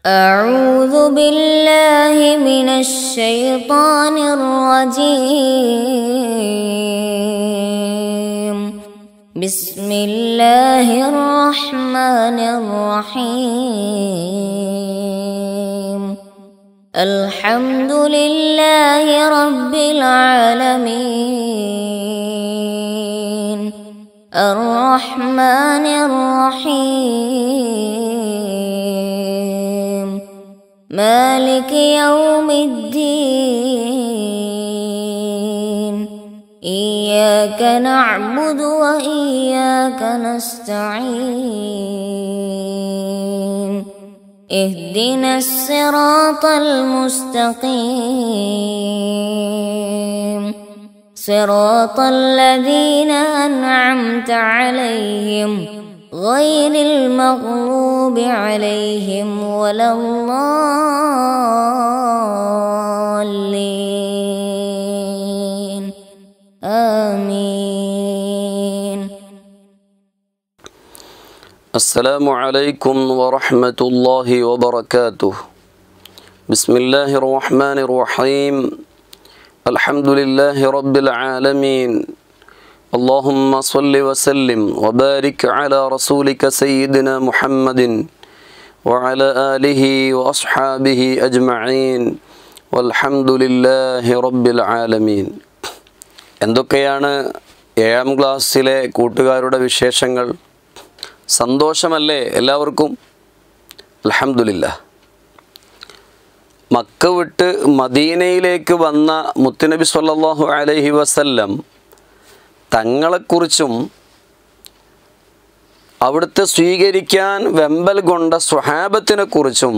أعوذ بالله من الشيطان الرجيم بسم الله الرحمن الرحيم الحمد لله رب العالمين الرحمن الرحيم مالك يوم الدين إياك نعبد وإياك نستعين اهدنا الصراط المستقيم صراط الذين أنعمت عليهم غير المغضوب عليهم ولا الضالين آمين السلام عليكم ورحمة الله وبركاته بسم الله الرحمن الرحيم الحمد لله رب العالمين اللهم صل وسلم وبارك على رسولك سيدنا محمد وعلى آله وأصحابه أجمعين والحمد لله رب العالمين എന്തൊക്കെയാണ് ഏഴാം ക്ലാസ്സിലെ കൂട്ടുകാരുടെ വിശേഷങ്ങൾ സന്തോഷമല്ലേ എല്ലാവർക്കും അലഹമില്ല മക്ക വിട്ട് മദീനയിലേക്ക് വന്ന മുത്തുനബി സല്ലല്ലാഹു അലൈഹി വസല്ലം തങ്ങളെക്കുറിച്ചും അവിടുത്തെ സ്വീകരിക്കാൻ വെമ്പൽ കൊണ്ട സ്വഹാബത്തിനെക്കുറിച്ചും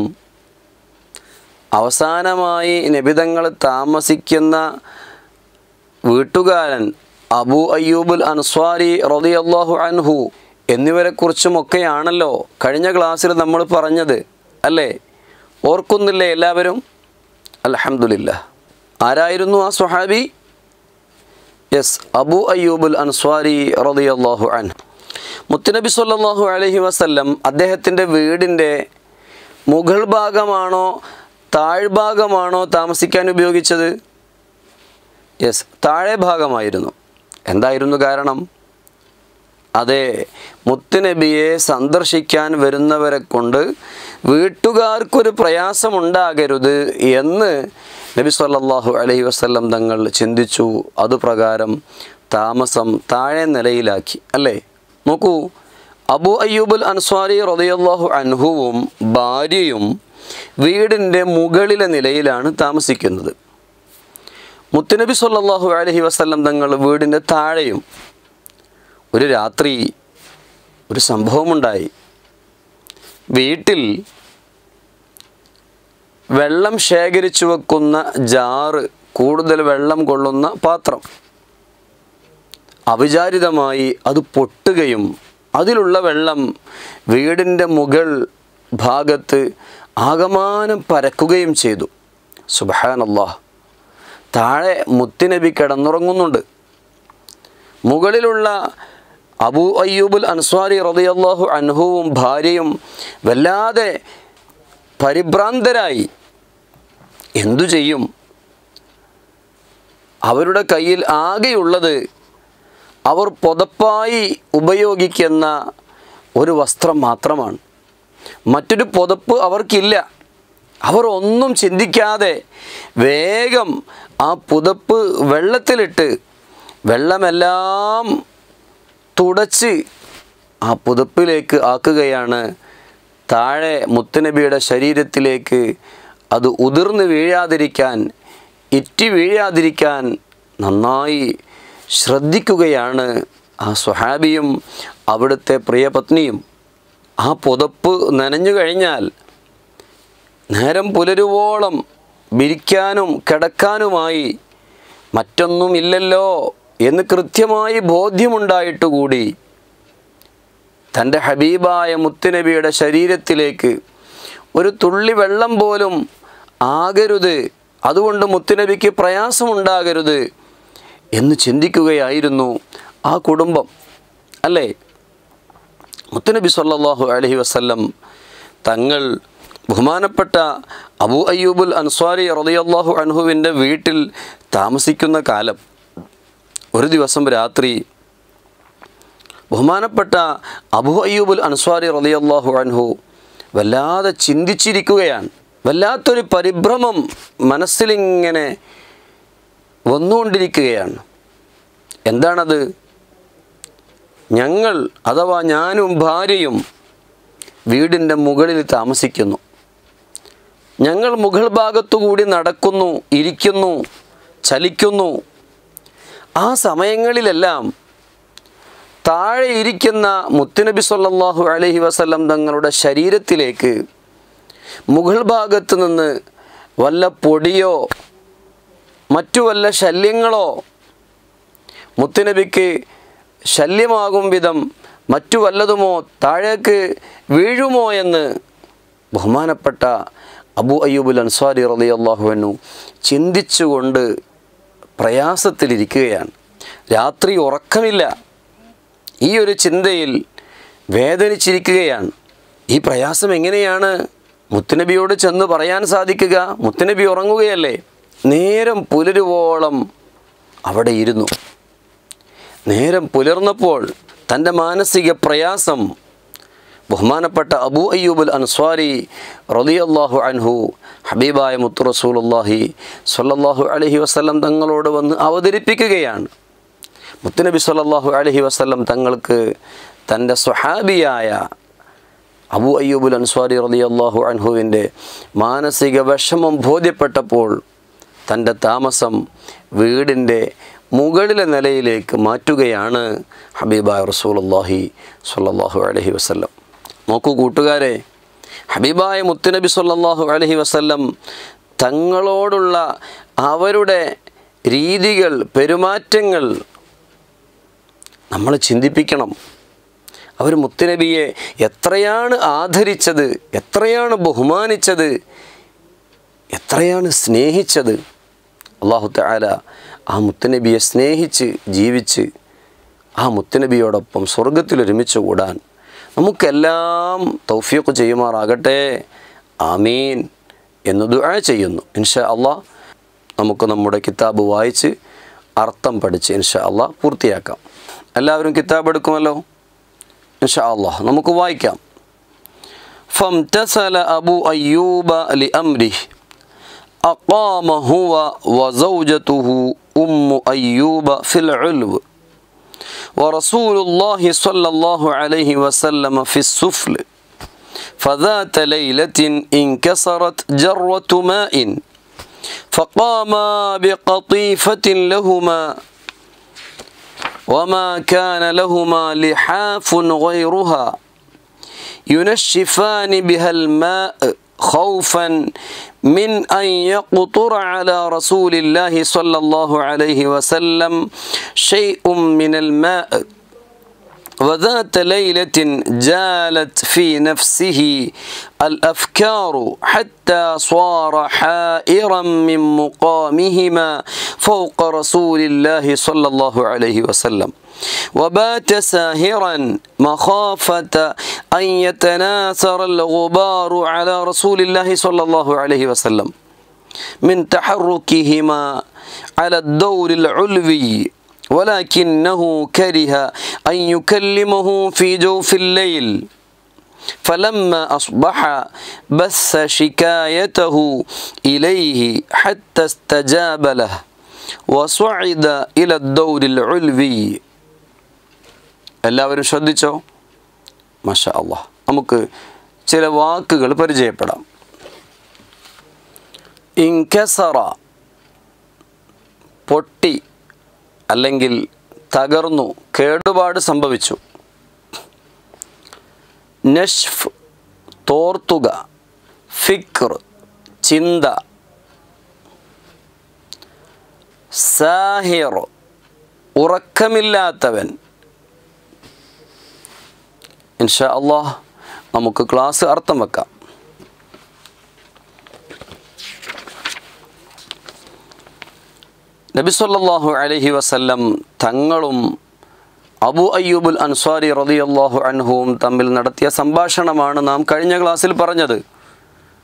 അവസാനമായി നബിതങ്ങൾ താമസിക്കുന്ന വീട്ടുകാരൻ അബൂ അയ്യൂബുൽ അൻസ്വാരി റളിയല്ലാഹു അൻഹു എന്നിവരെക്കുറിച്ചുമൊക്കെയാണല്ലോ കഴിഞ്ഞ ക്ലാസ്സിൽ നമ്മൾ പറഞ്ഞത് അല്ലേ ഓർക്കുന്നില്ലേ എല്ലാവരും അൽഹംദുലില്ല ആരായിരുന്നു ആ സ്വഹാബി യെസ് അബു അയ്യൂബുൽ അൻസ്വാരി റളിയല്ലാഹു അൻഹു മുത്തുനബി സല്ലല്ലാഹു അലൈഹി വസല്ലം അദ്ദേഹത്തിൻ്റെ വീടിൻ്റെ മുകൾ ഭാഗമാണോ താഴ്ഭാഗമാണോ താമസിക്കാൻ ഉപയോഗിച്ചത് യെസ് താഴെ ഭാഗമായിരുന്നു എന്തായിരുന്നു കാരണം അതെ മുത്തുനബിയെ സന്ദർശിക്കാൻ വരുന്നവരെ കൊണ്ട് വീട്ടുകാർക്കൊരു പ്രയാസമുണ്ടാകരുത് എന്ന് നബി സല്ലല്ലാഹു അലൈഹി വസല്ലം തങ്ങൾ ചിന്തിച്ചു അതുപ്രകാരം താമസം താഴെ നിലയിലാക്കി അല്ലേ നോക്കൂ അബു അയ്യൂബുൽ അൻസ്വാരി റളിയല്ലാഹു അൻഹുവും ഭാര്യയും വീടിൻ്റെ മുകളിലെ നിലയിലാണ് താമസിക്കുന്നത് മുത്തുനബി സല്ലല്ലാഹു അലൈഹി വസല്ലം തങ്ങൾ വീടിൻ്റെ താഴെയും ഒരു രാത്രി ഒരു സംഭവമുണ്ടായി വീട്ടിൽ വെള്ളം ശേഖരിച്ചു വെക്കുന്ന ജാറ് കൂടുതൽ വെള്ളം കൊള്ളുന്ന പാത്രം അവിചാരിതമായി അത് പൊട്ടുകയും അതിലുള്ള വെള്ളം വീടിൻ്റെ മുകൾ ഭാഗത്ത് ആകമാനം പരക്കുകയും ചെയ്തു സുബഹാനല്ലാഹ് താഴെ മുത്തുനബി കിടന്നുറങ്ങുന്നുണ്ട് മുകളിലുള്ള അബൂ അയ്യൂബുൽ അൻസ്വാരി റളിയല്ലാഹു അൻഹുവും ഭാര്യയും വല്ലാതെ പരിഭ്രാന്തരായി എന്തു ചെയ്യും അവരുടെ കയ്യിൽ ആകെയുള്ളത് അവർ പുതപ്പായി ഉപയോഗിക്കുന്ന ഒരു വസ്ത്രം മാത്രമാണ് മറ്റൊരു പുതപ്പ് അവർക്കില്ല അവർ ഒന്നും ചിന്തിക്കാതെ വേഗം ആ പുതപ്പ് വെള്ളത്തിലിട്ട് വെള്ളമെല്ലാം തുടച്ച് ആ പുതപ്പിലേക്ക് ആക്കുകയാണ് താഴെ മുത്തുനബിയുടെ ശരീരത്തിലേക്ക് അത് ഉതിർന്ന് വീഴാതിരിക്കാൻ ഇറ്റി വീഴാതിരിക്കാൻ നന്നായി ശ്രദ്ധിക്കുകയാണ് ആ സ്വഹാബിയും അവിടുത്തെ പ്രിയപത്നിയും ആ പുതപ്പ് നനഞ്ഞു കഴിഞ്ഞാൽ നേരം പുലരുവോളം വിരിക്കാനും കിടക്കാനുമായി മറ്റൊന്നുമില്ലല്ലോ എന്ന് കൃത്യമായി ബോധ്യമുണ്ടായിട്ടുകൂടി തൻ്റെ ഹബീബായ മുത്തുനബിയുടെ ശരീരത്തിലേക്ക് ഒരു തുള്ളി വെള്ളം പോലും ആകരുത് അതുകൊണ്ട് മുത്തുനബിക്ക് പ്രയാസമുണ്ടാകരുത് എന്ന് ചിന്തിക്കുകയായിരുന്നു ആ കുടുംബം അല്ലേ മുത്തുനബി സല്ലല്ലാഹു അലൈഹി വസല്ലം തങ്ങൾ ബഹുമാനപ്പെട്ട അബൂ അയ്യൂബുൽ അൻസ്വാരി റളിയല്ലാഹു അൻഹുവിൻ്റെ വീട്ടിൽ താമസിക്കുന്ന കാലം ഒരു ദിവസം രാത്രി ബഹുമാനപ്പെട്ട അബു അയ്യൂബുൽ അൻസ്വാരി റളിയല്ലാഹു അൻഹു വല്ലാതെ ചിന്തിച്ചിരിക്കുകയാണ് വല്ലാത്തൊരു പരിഭ്രമം മനസ്സിലിങ്ങനെ വന്നുകൊണ്ടിരിക്കുകയാണ് എന്താണത് ഞങ്ങൾ അഥവാ ഞാനും ഭാര്യയും വീടിൻ്റെ മുകളിൽ താമസിക്കുന്നു ഞങ്ങൾ മുകൾ ഭാഗത്തുകൂടി നടക്കുന്നു ഇരിക്കുന്നു ചലിക്കുന്നു ആ സമയങ്ങളിലെല്ലാം താഴെ ഇരിക്കുന്ന മുത്തുനബി സല്ലല്ലാഹു അലൈഹി വസല്ലം തങ്ങളുടെ ശരീരത്തിലേക്ക് മുകൾ ഭാഗത്ത് നിന്ന് വല്ല പൊടിയോ മറ്റു വല്ല ശല്യങ്ങളോ മുത്തുനബിക്ക് ശല്യമാകും വിധം മറ്റു വല്ലതുമോ താഴേക്ക് വീഴുമോ എന്ന് ബഹുമാനപ്പെട്ട അബു അയ്യൂബുൽ അൻസ്വാരി റളിയല്ലാഹുവിനു ചിന്തിച്ചുകൊണ്ട് പ്രയാസത്തിലിരിക്കുകയാണ് രാത്രി ഉറക്കമില്ല ഈ ഒരു ചിന്തയിൽ വേദനിച്ചിരിക്കുകയാണ് ഈ പ്രയാസം എങ്ങനെയാണ് മുത്തുനബിയോട് ചെന്ന് പറയാൻ സാധിക്കുക മുത്തുനബി ഉറങ്ങുകയല്ലേ നേരം പുലരുവോളം അവിടെ ഇരുന്നു നേരം പുലർന്നപ്പോൾ തൻ്റെ മാനസിക പ്രയാസം ബഹുമാനപ്പെട്ട അബൂ അയ്യൂബുൽ അൻസ്വാരി റളിയല്ലാഹു അൻഹു ഹബീബായ മുത്തു റസൂലുള്ളാഹി സ്വല്ലല്ലാഹു അലൈഹി വസല്ലം തങ്ങളോട് വന്ന് അവതരിപ്പിക്കുകയാണ് മുത്തുനബി സല്ലല്ലാഹു അലൈഹി വസല്ലം തങ്ങൾക്ക് തൻ്റെ സ്വഹാബിയായ അബൂ അയ്യൂബുൽ അൻസ്വാരി റളിയല്ലാഹു അൻഹുവിൻ്റെ മാനസിക വിഷമം ബോധ്യപ്പെട്ടപ്പോൾ തൻ്റെ താമസം വീടിൻ്റെ മുകളിലെ നിലയിലേക്ക് മാറ്റുകയാണ് ഹബീബായ റസൂലുള്ളാഹി സ്വല്ലല്ലാഹു അലൈഹി വസല്ലം നോക്കൂ കൂട്ടുകാരെ ഹബീബായ മുത്തുനബി സല്ലല്ലാഹു അലൈഹി വസല്ലം തങ്ങളോടുള്ള അവരുടെ രീതികൾ പെരുമാറ്റങ്ങൾ നമ്മൾ ചിന്തിപ്പിക്കണം അവർ മുത്തുനബിയെ എത്രയാണ് ആദരിച്ചത് എത്രയാണ് ബഹുമാനിച്ചത് എത്രയാണ് സ്നേഹിച്ചത് അള്ളാഹു തആല ആ മുത്തുനബിയെ സ്നേഹിച്ച് ജീവിച്ച് ആ മുത്തുനബിയോടൊപ്പം സ്വർഗത്തിൽ ഒരുമിച്ച് കൂടാൻ നമുക്കെല്ലാം തൗഫീഖ് ചെയ്യുമാറാകട്ടെ ആമീൻ എന്ന് ദുആ ചെയ്യുന്നു ഇൻഷാ അള്ളാഹ് നമുക്ക് നമ്മുടെ കിതാബ് വായിച്ച് അർത്ഥം പഠിച്ച് ഇൻഷാ അള്ളാഹ് പൂർത്തിയാക്കാം എല്ലാവരും കിതാബ് എടുക്കുമല്ലോ ഇൻഷാ അള്ളാഹ് നമുക്ക് വായിക്കാം فامتثل أبو أيوب لأمره أقام هو وزوجته أم أيوب في العلو ورسول الله صلى الله عليه وسلم في السفل فذات ليلة انكسرت جرة ماء فقاما بقطيفة لهما وما كان لهما لحاف غيرها ينشفان بها الماء خوفا من أن يقطر على رسول الله صلى الله عليه وسلم شيء من الماء وذات ليلة جالت في نفسه الأفكار حتى صار حائرا من مقامهما فوق رسول الله صلى الله عليه وسلم وبات ساهرا مخافة أن يتناثر الغبار على رسول الله صلى الله عليه وسلم من تحركهما على الدور العلوي ولكنه كره أن يكلمه في جوف الليل فلما أصبح بث شكايته إليه حتى استجاب له وصعد إلى الدور العلوي എല്ലാവരും ശ്രദ്ധിച്ചോ മഷ അള്ളാഹ് നമുക്ക് ചില വാക്കുകൾ പരിചയപ്പെടാം ഇൻകസറ പൊട്ടി അല്ലെങ്കിൽ തകർന്നു കേടുപാട് സംഭവിച്ചു നഷ്ഫ് തോർത്തുക ഫിക്ർ ചിന്ത സാഹിർ ഉറക്കമില്ലാത്തവൻ ഇൻഷാ അള്ളാഹ് നമുക്ക് ക്ലാസ് അർത്ഥം വെക്കാം നബി സല്ലല്ലാഹു അലൈഹി വസല്ലം തങ്ങളും അബു അയ്യൂബുൽ അൻസ്വാരി റളിയല്ലാഹു അൻഹുവും തമ്മിൽ നടത്തിയ സംഭാഷണമാണ് നാം കഴിഞ്ഞ ക്ലാസ്സിൽ പറഞ്ഞത്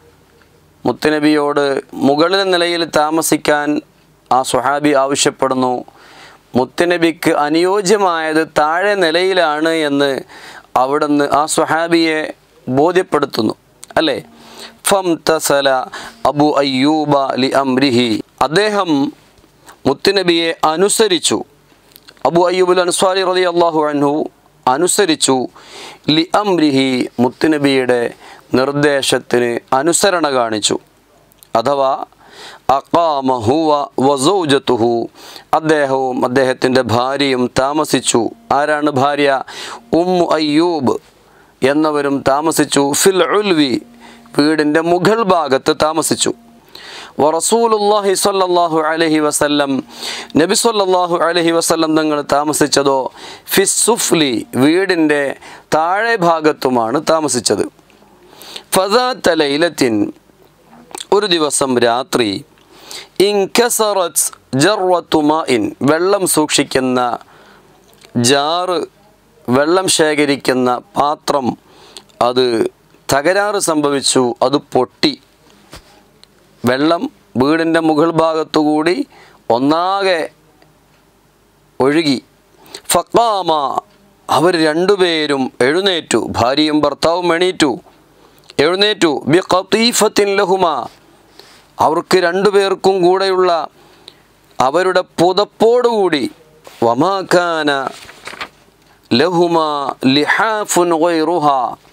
മുത്തുനബിയോട് മുകളിലെ നിലയിൽ താമസിക്കാൻ ആ സുഹാബി ആവശ്യപ്പെടുന്നു മുത്തുനബിക്ക് അനുയോജ്യമായത് താഴെ നിലയിലാണ് എന്ന് അവിടുന്ന് ആ സുഹാബിയെ ബോധ്യപ്പെടുത്തുന്നു അല്ലേ ഫം തസല അബു അയ്യൂബ ലി അംരിഹി അദ്ദേഹം മുത്തുനബിയെ അനുസരിച്ചു അബു അയ്യൂബുൽ അൻസ്വാരി റതി അള്ളാഹു അൻഹു അനുസരിച്ചു ലി അംരിഹി മുത്തുനബിയുടെ നിർദ്ദേശത്തിന് അനുസരണ കാണിച്ചു അഥവാ അക്കാമ ഹുവ വസൗജത്തുഹു അദ്ദേഹവും അദ്ദേഹത്തിൻ്റെ ഭാര്യയും താമസിച്ചു ആരാണ് ഭാര്യ ഉമ്മു അയ്യൂബ് എന്നവരും താമസിച്ചു ഫിൽ ഉൽവി വീടിൻ്റെ മുകൾ ഭാഗത്ത് താമസിച്ചു വറസൂലുല്ലാഹി സ്വല്ലല്ലാഹു അലൈഹി വസല്ലം നബി സ്വല്ലല്ലാഹു അലൈഹി വസല്ലം തങ്ങൾ താമസിച്ചതോ ഫിസുഫ്ലി വീടിൻ്റെ താഴെ ഭാഗത്തുമാണ് താമസിച്ചത് ഫദാത്ത ലൈലത്തിൻ ഒരു ദിവസം രാത്രി ഇൻകസറത്ത് ജർവത്തുമായിൻ വെള്ളം സൂക്ഷിക്കുന്ന ജാറ് വെള്ളം ശേഖരിക്കുന്ന പാത്രം അത് തകരാറ് സംഭവിച്ചു അത് പൊട്ടി വെള്ളം വീടിൻ്റെ മുകൾ ഭാഗത്തുകൂടി ഒന്നാകെ ഒഴുകി ഫക്കാമ അവർ രണ്ടുപേരും എഴുന്നേറ്റു ഭാര്യയും ഭർത്താവും എണീറ്റു എഴുന്നേറ്റു ബി ഖത്തീഫത്തിൻ ലഹുമ അവർക്ക് രണ്ടുപേർക്കും കൂടെയുള്ള അവരുടെ പുതപ്പോടുകൂടി വമാക്കാന ലഹുമ ലിഹാഫുൻ ഗൈറുഹ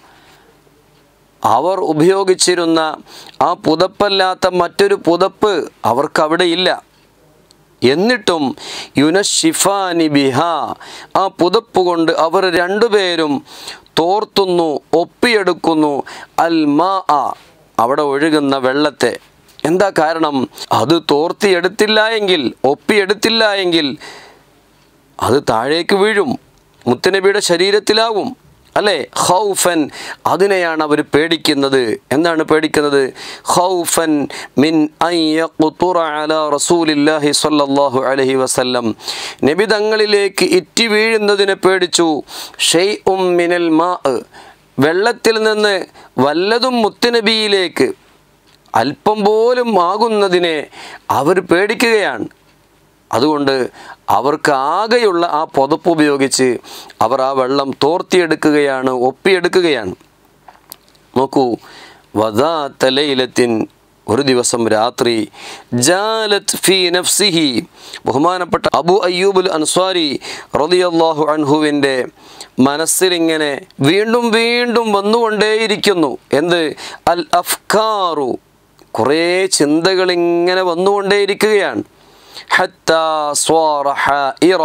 അവർ ഉപയോഗിച്ചിരുന്ന ആ പുതപ്പല്ലാത്ത മറ്റൊരു പുതപ്പ് അവർക്ക് അവിടെയില്ല എന്നിട്ടും യുനഷിഫാനി ബിഹ ആ പുതപ്പ് കൊണ്ട് അവർ രണ്ടുപേരും തോർത്തുന്നു ഒപ്പിയെടുക്കുന്നു അൽ മാ ആ അവിടെ ഒഴുകുന്ന വെള്ളത്തെ എന്താ കാരണം അത് തോർത്തിയെടുത്തില്ല എങ്കിൽ ഒപ്പിയെടുത്തില്ല എങ്കിൽ അത് താഴേക്ക് വീഴും മുത്തനബിയുടെ ശരീരത്തിലാവും അല്ലേ ഹൗഫൻ അതിനെയാണ് അവർ പേടിക്കുന്നത് എന്താണ് പേടിക്കുന്നത് ഹൗഫൻ മിൻ അയ്യഖുതുറ അലാ റസൂലില്ലാഹി സ്വല്ലല്ലാഹു അലൈഹി വസല്ലം നബി തങ്ങളിലേക്ക് ഇറ്റി വീഴുന്നതിനെ പേടിച്ചു ഷെയ് ഉം മിനൽ മാ വെള്ളത്തിൽ നിന്ന് വല്ലതും മുത്തുനബിയിലേക്ക് അല്പം പോലും ആകുന്നതിനെ അവർ പേടിക്കുകയാണ് അതുകൊണ്ട് അവർക്ക് ആകെയുള്ള ആ പുതപ്പ് ഉപയോഗിച്ച് അവർ ആ വെള്ളം തോർത്തിയെടുക്കുകയാണ് ഒപ്പിയെടുക്കുകയാണ് നോക്കൂ വദാ തലയിലത്തിൻ ഒരു ദിവസം രാത്രി ജാലത് ഫി നഫ്സിഹി ബഹുമാനപ്പെട്ട അബു അയ്യൂബുൽ അൻസ്വാരി റളിയല്ലാഹു അൻഹുവിൻ്റെ മനസ്സിലിങ്ങനെ വീണ്ടും വീണ്ടും വന്നുകൊണ്ടേയിരിക്കുന്നു എന്ത് അൽ അഫ്കാറു കുറേ ചിന്തകൾ ഇങ്ങനെ വന്നുകൊണ്ടേയിരിക്കുകയാണ് ഹത്താ സ്വാറ ഹഇറ.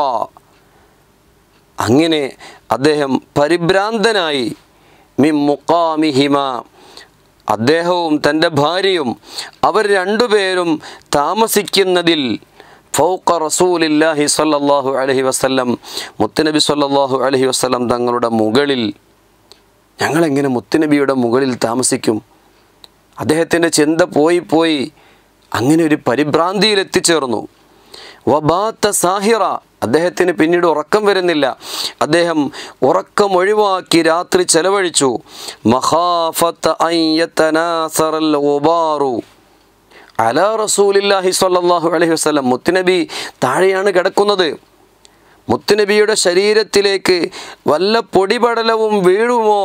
അങ്ങനെ അദ്ദേഹം പരിഭ്രാന്തനായി മി മുക്കാമിഹിമ അദ്ദേഹവും തൻ്റെ ഭാര്യയും അവർ രണ്ടുപേരും താമസിക്കുന്നതിൽ ഫൗക്ക റസൂലില്ലാഹി സ്വല്ലല്ലാഹു അലൈഹി വസല്ലം മുത്തുനബി സ്വല്ലല്ലാഹു അലൈഹി വസല്ലം തങ്ങളുടെ മുകളിൽ ഞങ്ങളെങ്ങനെ മുത്തുനബിയുടെ മുകളിൽ താമസിക്കും അദ്ദേഹത്തിൻ്റെ ചിന്ത പോയി പോയി അങ്ങനെ ഒരു പരിഭ്രാന്തിയിൽ എത്തിച്ചേർന്നു വബാത്ത സാഹിറ അദ്ദേഹത്തിന് പിന്നീട് ഉറക്കം വരുന്നില്ല അദ്ദേഹം ഉറക്കം ഒഴിവാക്കി രാത്രി ചെലവഴിച്ചു മഹാഫത്ത അയ്യത്തനാസറൽ ഉബാറു അല റസൂലില്ലാഹി സ്വല്ലല്ലാഹു അലൈഹി വസല്ലം മുത്തുനബി താഴെയാണ് കിടക്കുന്നത് മുത്തുനബിയുടെ ശരീരത്തിലേക്ക് വല്ല പൊടിപടലവും വീഴുമോ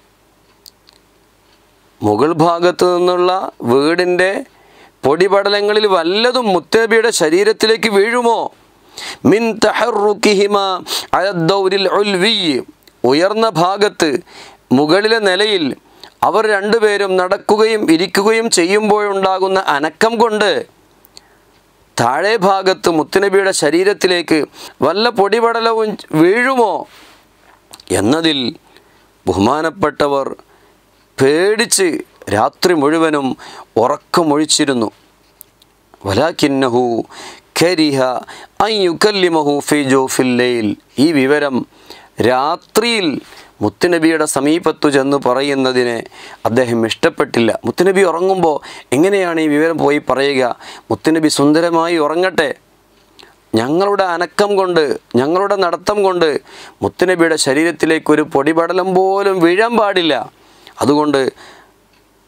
മുകൾ ഭാഗത്തു നിന്നുള്ള വീടിൻ്റെ പൊടിപടലങ്ങളിൽ വല്ലതും മുത്തബിയുടെ ശരീരത്തിലേക്ക് വീഴുമോ മിൻ തഹറുക്കിഹിമ അലദ്ദൗരിൽ ഉൽവി ഉയർന്ന ഭാഗത്ത് മുകളിലെ നിലയിൽ അവർ രണ്ടുപേരും നടക്കുകയും ഇരിക്കുകയും ചെയ്യുമ്പോഴുണ്ടാകുന്ന അനക്കം കൊണ്ട് താഴെ ഭാഗത്ത് മുത്തുനബിയുടെ ശരീരത്തിലേക്ക് വല്ല പൊടിപടലവും വീഴുമോ എന്നതിൽ ബഹുമാനപ്പെട്ടവർ പേടിച്ച് രാത്രി മുഴുവനും ഉറക്കമൊഴിച്ചിരുന്നു വലാക്കിന്നഹു കരിഹ അയ്യുക്കല്ലിമഹു ഫി ജോഫിൽ ലൈൽ ഈ വിവരം രാത്രിയിൽ മുത്തുനബിയുടെ സമീപത്തു ചെന്ന് പറയുന്നതിനെ അദ്ദേഹം ഇഷ്ടപ്പെട്ടില്ല മുത്തുനബി ഉറങ്ങുമ്പോൾ എങ്ങനെയാണ് ഈ വിവരം പോയി പറയുക മുത്തുനബി സുന്ദരമായി ഉറങ്ങട്ടെ ഞങ്ങളുടെ അനക്കം കൊണ്ട് ഞങ്ങളുടെ നടത്തം കൊണ്ട് മുത്തുനബിയുടെ ശരീരത്തിലേക്ക് ഒരു പൊടിപടലം പോലും വീഴാൻ പാടില്ല അതുകൊണ്ട്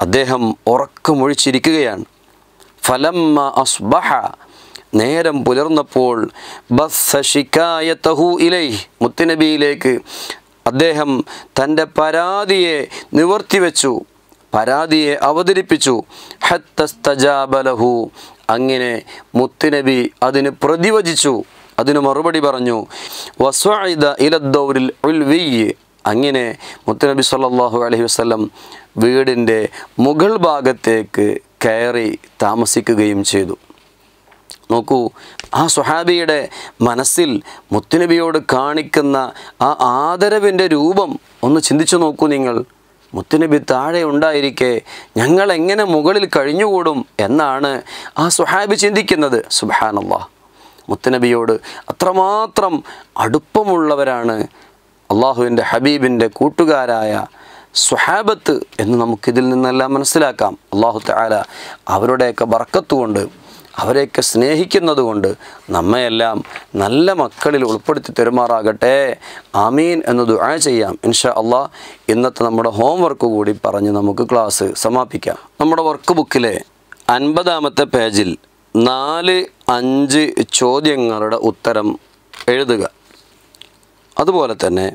അദ്ദേഹം ഉറക്കമൊഴിച്ചിരിക്കുകയാണ് ഫലമ്മ അസ്ബഹ നേരം പുലർന്നപ്പോൾ ബസ്സ ഷിക്കായത്തഹു ഇലൈ മുത്തുനബിയിലേക്ക് അദ്ദേഹം തൻ്റെ പരാതിയെ നിവർത്തിവെച്ചു പരാതിയെ അവതരിപ്പിച്ചു ഹത്തസ്തജാബലഹു അങ്ങനെ മുത്തുനബി അതിന് പ്രതിവചിച്ചു അതിന് മറുപടി പറഞ്ഞു വസ്വഇദ ഇലദ്ദൗരിൽ ഉൽവിയ്യ് അങ്ങനെ മുത്തുനബി സല്ലല്ലാഹു അലൈഹി വസല്ലം വീടിൻ്റെ മുകൾ ഭാഗത്തേക്ക് കയറി താമസിക്കുകയും ചെയ്തു നോക്കൂ ആ സുഹാബിയുടെ മനസ്സിൽ മുത്തുനബിയോട് കാണിക്കുന്ന ആ ആദരവിൻ്റെ രൂപം ഒന്ന് ചിന്തിച്ചു നോക്കൂ നിങ്ങൾ മുത്തുനബി താഴെ ഉണ്ടായിരിക്കെ ഞങ്ങൾ എങ്ങനെ മുകളിൽ കഴിഞ്ഞുകൂടും എന്നാണ് ആ സുഹാബി ചിന്തിക്കുന്നത് സുബാനല്ലാ മുത്തുനബിയോട് അത്രമാത്രം അടുപ്പമുള്ളവരാണ് അള്ളാഹുവിൻ്റെ ഹബീബിൻ്റെ കൂട്ടുകാരായ സുഹാബത്ത് എന്ന് നമുക്കിതിൽ നിന്നെല്ലാം മനസ്സിലാക്കാം അള്ളാഹു താല അവരുടെയൊക്കെ ബർക്കത്തുകൊണ്ട് അവരെയൊക്കെ സ്നേഹിക്കുന്നത് കൊണ്ട് നമ്മയെല്ലാം നല്ല മക്കളിൽ ഉൾപ്പെടുത്തി തെരുമാറാകട്ടെ ആമീൻ എന്ന് ദുആ ചെയ്യാം ഇൻഷാ അള്ളാഹ് ഇന്നത്തെ നമ്മുടെ ഹോംവർക്ക് കൂടി പറഞ്ഞ് നമുക്ക് ക്ലാസ് സമാപിക്കാം നമ്മുടെ വർക്ക് ബുക്കിലെ അൻപതാമത്തെ പേജിൽ നാല് അഞ്ച് ചോദ്യങ്ങളുടെ ഉത്തരം എഴുതുക അതുപോലെ തന്നെ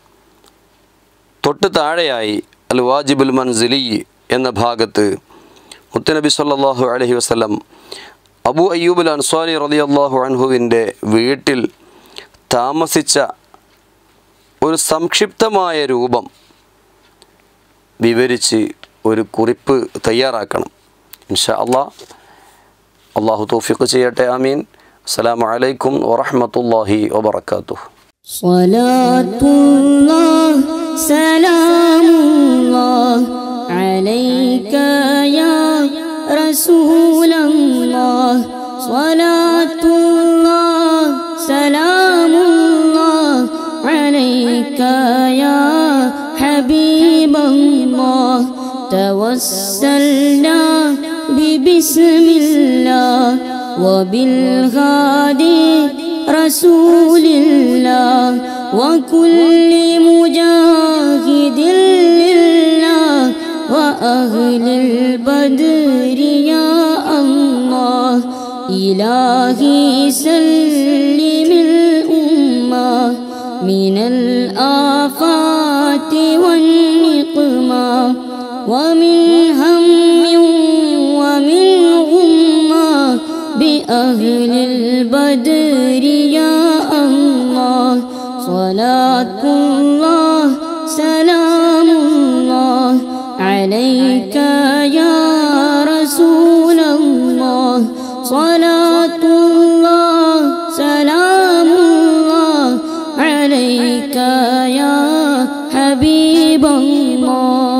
തൊട്ട് താഴെയായി അൽ വാജിബുൽ മൻസിലി എന്ന ഭാഗത്ത് മുത്തനബി സല്ലല്ലാഹു അലൈഹി വസല്ലം അബു അയ്യൂബുൽ അൻസ്വാരി റളിയല്ലാഹു അൻഹുവിൻ്റെ വീട്ടിൽ താമസിച്ച ഒരു സംക്ഷിപ്തമായ രൂപം വിവരിച്ച് ഒരു കുറിപ്പ് തയ്യാറാക്കണം ഇൻഷാ അള്ളാഹ് അള്ളാഹു തൗഫീഖ് ചെയ്യട്ടെ ആമീൻ അസ്സലാമു അലൈക്കും വറഹ്മത്തുള്ളാഹി വബറകാതുഹു صلاة الله سلام الله عليك يا رسول الله صلاة الله سلام الله عليك يا حبيب الله توسلنا ببسم الله وبالغادي رسول الله وكل مجاهد لله وأهل البدر يا الله إلهي سلم الأمة من الآفات والنقمة ومن هم ومن غمة بأهل البدر يا الله صلاة الله سلام الله عليك يا رسول الله صلاة الله سلام الله عليك يا حبيب الله